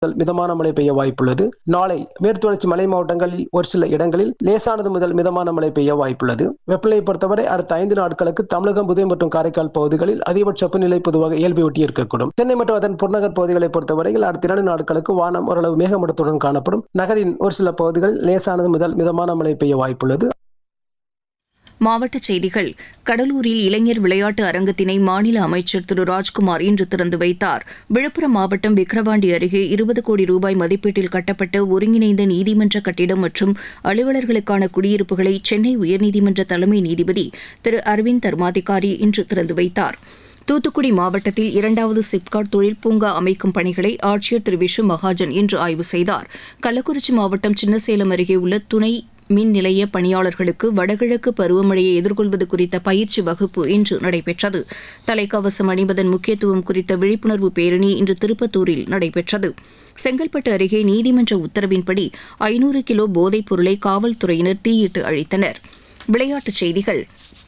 முதல் மிதமான மழை பெய்ய வாய்ப்புள்ளது நாளை மேற்கு தொடர்ச்சி மலை மாவட்டங்களில் ஒரு சில இடங்களில் லேசானது முதல் மிதமான மழை பெய்ய வாய்ப்புள்ளது வெப்பநிலையை பொறுத்தவரை அடுத்த ஐந்து நாட்களுக்கு தமிழகம் புதுவை மற்றும் காரைக்கால் பகுதிகளில் அதிகபட்ச வெப்பநிலை பொதுவாக இயல்பை ஒட்டி இருக்கக்கூடும் சென்னை மற்றும் அதன் புறநகர் பகுதிகளை பொறுத்தவரையில் அடுத்த இரண்டு நாட்களுக்கு வானம் ஓரளவு மேகமூட்டத்துடன் காணப்படும் நகரின் ஒரு சில பகுதிகளில் லேசானது முதல் மிதமான மழை பெய்ய வாய்ப்புள்ளது மாவட்டச் செய்திகள் கடலூரில் இளைஞர் விளையாட்டு அரங்கத்தினை மாநில அமைச்சர் திரு ராஜ்குமார் இன்று திறந்து வைத்தார் விழுப்புரம் மாவட்டம் விக்கிரவாண்டி அருகே இருபது கோடி ரூபாய் மதிப்பீட்டில் கட்டப்பட்ட ஒருங்கிணைந்த நீதிமன்ற கட்டிடம் மற்றும் அலுவலர்களுக்கான குடியிருப்புகளை சென்னை உயர்நீதிமன்ற தலைமை நீதிபதி திரு அரவிந்த் தர்மாதிகாரி இன்று திறந்து வைத்தார் தூத்துக்குடி மாவட்டத்தில் இரண்டாவது சிப்காட் தொழில் பூங்கா அமைக்கும் பணிகளை ஆட்சியர் திரு விஷு மகாஜன் இன்று ஆய்வு செய்தார் கள்ளக்குறிச்சி மாவட்டம் சின்னசேலம் அருகே உள்ள துணை மின் நிலைய பணியாளர்களுக்கு வடகிழக்கு பருவமழையை எதிர்கொள்வது குறித்த பயிற்சி வகுப்பு இன்று நடைபெற்றது தலைக்கவசம் அணிவதன் முக்கியத்துவம் குறித்த விழிப்புணர்வு பேரணி இன்று திருப்பத்தூரில் நடைபெற்றது செங்கல்பட்டு அருகே நீதிமன்ற உத்தரவின்படி ஐநூறு கிலோ போதைப் பொருளை காவல்துறையினர் தீயிட்டு அழித்தனர் விளையாட்டுச் செய்திகள்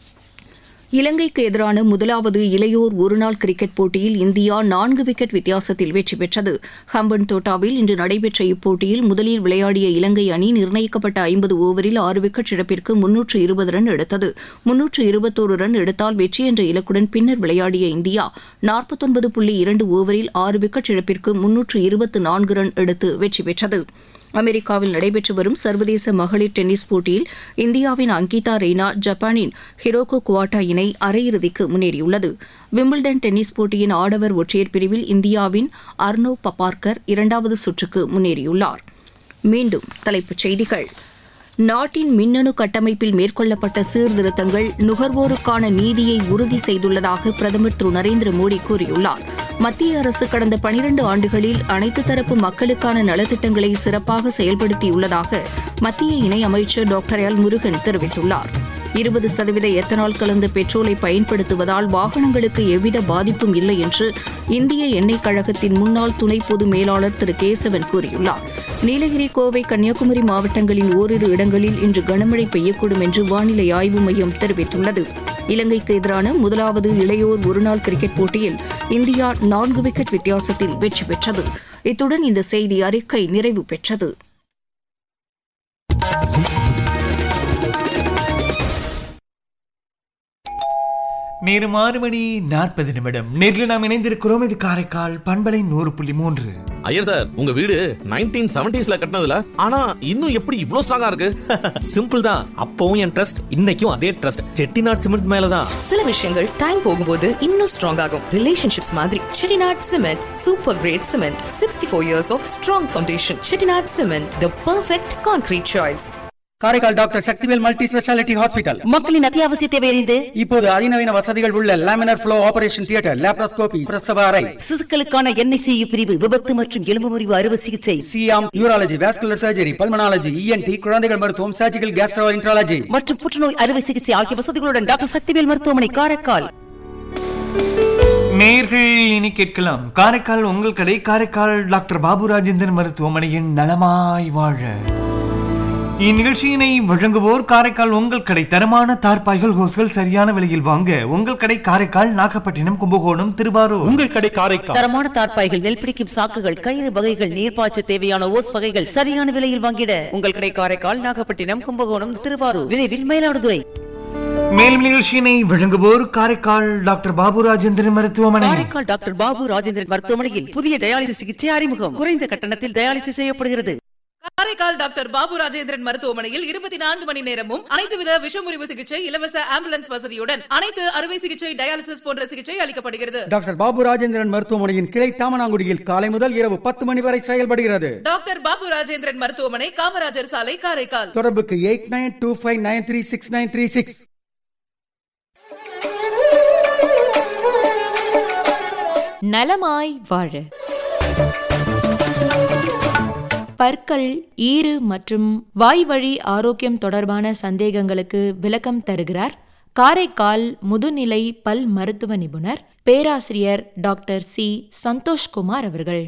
இலங்கைக்கு எதிரான முதலாவது இளையோர் ஒருநாள் கிரிக்கெட் போட்டியில் இந்தியா நான்கு விக்கெட் வித்தியாசத்தில் வெற்றி பெற்றது ஹம்பன் தோட்டாவில் இன்று நடைபெற்ற இப்போட்டியில் முதலில் விளையாடிய இலங்கை அணி நிர்ணயிக்கப்பட்ட ஐம்பது ஓவரில் ஆறு விக்கெட் இழப்பிற்கு முன்னூற்று இருபது ரன் எடுத்தது முன்னூற்று இருபத்தோரு ரன் எடுத்தால் வெற்றி என்ற இலக்குடன் பின்னர் விளையாடிய இந்தியா நாற்பத்தொன்பது புள்ளி இரண்டு ஓவரில் ஆறு விக்கெட் இழப்பிற்கு முன்னூற்று இருபத்து நான்கு ரன் எடுத்து வெற்றி பெற்றது அமெரிக்காவில் நடைபெற்று வரும் சர்வதேச மகளிர் டென்னிஸ் போட்டியில் இந்தியாவின் அங்கிதா ரெய்னா ஜப்பானின் ஹிரோகோ குவாட்டா இணை அரையிறுதிக்கு முன்னேறியுள்ளது விம்பிள்டன் டென்னிஸ் போட்டியின் ஆடவர் ஒற்றையர் பிரிவில் இந்தியாவின் அர்னோ பப்பார்கர் இரண்டாவது சுற்றுக்கு முன்னேறியுள்ளார் மீண்டும் தலைப்புச் செய்திகள் நாட்டின் மின்னணு கட்டமைப்பில் மேற்கொள்ளப்பட்ட சீர்திருத்தங்கள் நுகர்வோருக்கான நீதியை உறுதி செய்துள்ளதாக பிரதமர் திரு நரேந்திர மோடி கூறியுள்ளார் மத்திய அரசு கடந்த பனிரண்டு ஆண்டுகளில் அனைத்து தரப்பு மக்களுக்கான நலத்திட்டங்களை சிறப்பாக செயல்படுத்தியுள்ளதாக மத்திய இணையமைச்சர் டாக்டர் எல் முருகன் தெரிவித்துள்ளார் இருபது சதவீத எத்தனால் கலந்த பெட்ரோலை பயன்படுத்துவதால் வாகனங்களுக்கு எவ்வித பாதிப்பும் இல்லை என்று இந்திய எண்ணெய் கழகத்தின் முன்னாள் துணை பொது மேலாளர் திரு கேசவன் கூறியுள்ளார் நீலகிரி கோவை கன்னியாகுமரி மாவட்டங்களின் ஓரிரு இடங்களில் இன்று கனமழை பெய்யக்கூடும் என்று வானிலை ஆய்வு மையம் தெரிவித்துள்ளது இலங்கைக்கு எதிரான முதலாவது இளையோர் ஒருநாள் கிரிக்கெட் போட்டியில் இந்தியா நான்கு விக்கெட் வித்தியாசத்தில் வெற்றி பெற்றது இத்துடன் இந்த செய்தி அறிக்கை நிறைவு பெற்றது நேரம் ஆறு மணி நாற்பது நிமிடம் நேரில் நாம் இணைந்திருக்கிறோம் இது காரைக்கால் பண்பலை நூறு புள்ளி மூன்று ஐயர் சார் உங்க வீடு நைன்டீன் செவன்டிஸ்ல கட்டினதுல ஆனா இன்னும் எப்படி இவ்ளோ ஸ்ட்ராங்கா இருக்கு சிம்பிள் தான் அப்பவும் என் ட்ரஸ்ட் இன்னைக்கும் அதே ட்ரஸ்ட் செட்டிநாட் சிமெண்ட் மேலதான் சில விஷயங்கள் டைம் போகும்போது இன்னும் ஸ்ட்ராங் ஆகும் ரிலேஷன்ஷிப்ஸ் மாதிரி Chettinad cement super great cement sixty four years of strong foundation Chettinad cement the perfect concrete choice Karaikal doctor Sakthivel multi speciality hospital மக்களின் அத்தியாவசிய தேவையறிந்து இப்போது அதிநவீன வசதிகள் உள்ள laminar flow operation theatre laparoscopy பிரசவ அறை சிசுக்களுக்கான என்ஐசியு பிரிவு விபத்து மற்றும் எலும்பு முறிவு அறுவை சிகிச்சை சியாம் urology vascular surgery pulmonology ENT குழந்தைகள் மருத்துவம் சர்ஜிக்கல் கேஸ்ட்ரோ இன்ட்ராலஜி மற்றும் புற்றுநோய் அறுவை சிகிச்சை ஆகிய வசதிகளுடன் டாக்டர் சக்திவேல் மருத்துவமனை காரைக்கால் நேர்கள் இனி கேட்கலாம் காரைக்கால் உங்கள் கடை காரைக்கால் டாக்டர் பாபு ராஜேந்திரன் மருத்துவமனையின் நலமாய் வாழ இந்நிகழ்ச்சியினை வழங்குவோர் காரைக்கால் உங்கள் கடை தரமான தார்பாய்கள் ஹோஸ்கள் சரியான விலையில் வாங்க உங்கள் கடை காரைக்கால் நாகப்பட்டினம் கும்பகோணம் திருவாரூர் உங்கள் கடை காரைக்கால் தரமான தார்ப்பாய்கள் நெல் பிடிக்கும் சாக்குகள் கயிறு வகைகள் நீர்ப்பாய்ச்ச தேவையான ஓஸ் வகைகள் சரியான விலையில் வாங்கிட உங்கள் கடை காரைக்கால் நாகப்பட்டினம் கும்பகோணம் திருவாரூர் விரைவில் மயிலாடுதுறை மேலும் நிகழ்ச்சியினை வழங்குவோர் காரைக்கால் டாக்டர் பாபு ராஜேந்திரன் மருத்துவமனை காரைக்கால் டாக்டர் பாபு ராஜேந்திரன் மருத்துவமனையில் புதிய டயாலிசிஸ் சிகிச்சை அறிமுகம் குறைந்த கட்டணத்தில் டயாலிசிஸ் செய்யப்படுகிறது காரைக்கால் டாக்டர் பாபு ராஜேந்திரன் மருத்துவமனையில் இருபத்தி நான்கு மணி நேரமும் அனைத்து வித விஷமுறிவு சிகிச்சை இலவச ஆம்புலன்ஸ் வசதியுடன் அனைத்து அறுவை சிகிச்சை டயாலிசிஸ் போன்ற சிகிச்சை அளிக்கப்படுகிறது டாக்டர் பாபு ராஜேந்திரன் மருத்துவமனையின் கிளை தாமனாங்குடியில் காலை முதல் இரவு பத்து மணி வரை செயல்படுகிறது டாக்டர் பாபு ராஜேந்திரன் மருத்துவமனை காமராஜர் சாலை காரைக்கால் தொடர்புக்கு eight nine two five nine three six nine three six நலமாய் வாழ பற்கள் ஈறு மற்றும் வாய்வழி ஆரோக்கியம் தொடர்பான சந்தேகங்களுக்கு விளக்கம் தருகிறார் காரைக்கால் முதுநிலை பல் மருத்துவ நிபுணர் பேராசிரியர் டாக்டர் சி சந்தோஷ்குமார் அவர்கள்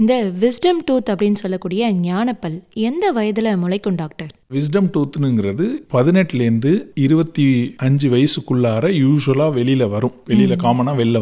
இந்த விஸ்டம் டூத் அப்படின்னு சொல்லக்கூடிய ஞானப்பல் எந்த வயதுல முளைக்கும் டாக்டர் விஸ்டம் டூத்னுங்கிறது பதினெட்டுலேருந்து இருபத்தி அஞ்சு வயசுக்குள்ளார யூஸ்வலாக வெளியில் வரும் வெளியில் காமனாக வெளில